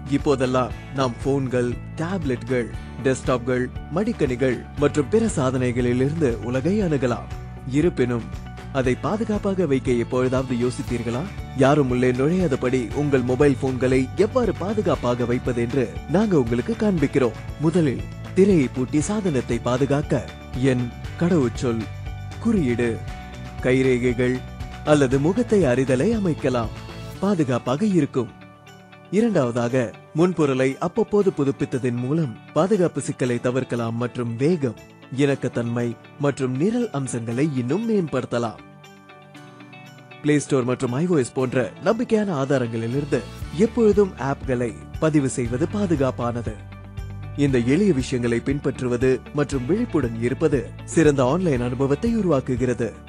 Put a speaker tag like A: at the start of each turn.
A: இப்போதெல்லாம் நாம் போன்கள் டேப்லெட்கள் டெஸ்க்டாப்கள் மடிக்கணிகள் மற்றும் பிற சாதனைகளிலிருந்து உலகை அணுகலாம் இருப்பினும் அதை பாதுகாப்பாக வைக்க எப்பொழுதாவது யோசித்தீர்களா யாரும் உள்ளே நுழையாதபடி உங்கள் மொபைல் போன்களை எவ்வாறு பாதுகாப்பாக வைப்பது என்று நாங்க உங்களுக்கு காண்பிக்கிறோம் முதலில் திரையை பூட்டி சாதனத்தை பாதுகாக்க என் கடவுச்சொல் குறியீடு கைரேகைகள் அல்லது முகத்தை அறிதலை அமைக்கலாம் பாதுகாப்பாக இருக்கும் இரண்டாவதாக முன்பொருளை அவ்வப்போது புதுப்பித்ததின் மூலம் பாதுகாப்பு சிக்கலை தவிர்க்கலாம் மற்றும் வேகம் இணக்கத்தன்மை மற்றும் நிரல் அம்சங்களை இன்னும் மேம்படுத்தலாம் பிளே ஸ்டோர் மற்றும் iOS போன்ற நம்பிக்கையான ஆதாரங்களிலிருந்து எப்பொழுதும் ஆப்களை பதிவு செய்வது பாதுகாப்பானது இந்த எளிய விஷயங்களை பின்பற்றுவது மற்றும் விழிப்புடன் இருப்பது சிறந்த ஆன்லைன் அனுபவத்தை உருவாக்குகிறது